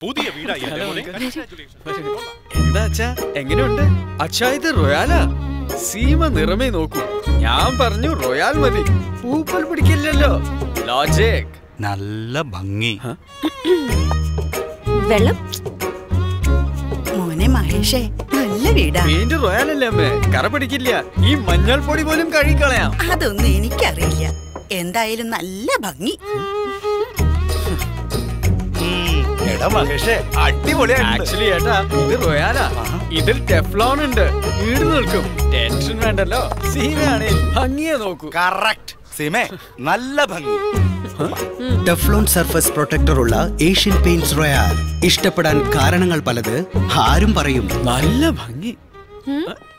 പുതിയ വീടായി അല്ലേ മോനെ? എന്താ അച്ഛാ എങ്ങനെയുണ്ട് അച്ഛാ ഇത് റോയാലാ സീമ നിറമേ നോക്കൂ ഞാൻ പറഞ്ഞു റോയാൽ മതി പൂപ്പൽ പിടിക്കില്ലല്ലോ ലോജിക് നല്ല ഭംഗി വെള്ളം മോനെ മഹേഷേ നല്ല വീടാ പെയിന്റ് റോയാൽ അല്ലേ അമ്മേ കറ പിടിക്കില്ല ഈ മഞ്ഞൾ പൊടി പോലും കഴുകിക്കളയാം അതൊന്നും എനിക്കറിയില്ല എന്തായാലും നല്ല ഭംഗി എടാ മഹേഷേ അടിപൊളിയായിട്ടുണ്ട് ആക്ച്വലി ഏട്ടാ ഇത് റോയാലാ ഇതിൽ ടെഫ്ലോൺ ഉണ്ട് ഈട് നിൽക്കും ടെൻഷൻ വേണ്ടല്ലോ സീമയാണേൽ ഭംഗിയെ നോക്കൂ കറക്റ്റ് സീമേ നല്ല ഭംഗി ടെഫ്ലോൺ സർഫസ് പ്രൊട്ടക്ടർ ഉള്ള ഏഷ്യൻ പെയിന്റ്സ് റോയാൽ ഇഷ്ടപ്പെടാൻ കാരണങ്ങൾ പലത് ആരും പറയും നല്ല ഭംഗി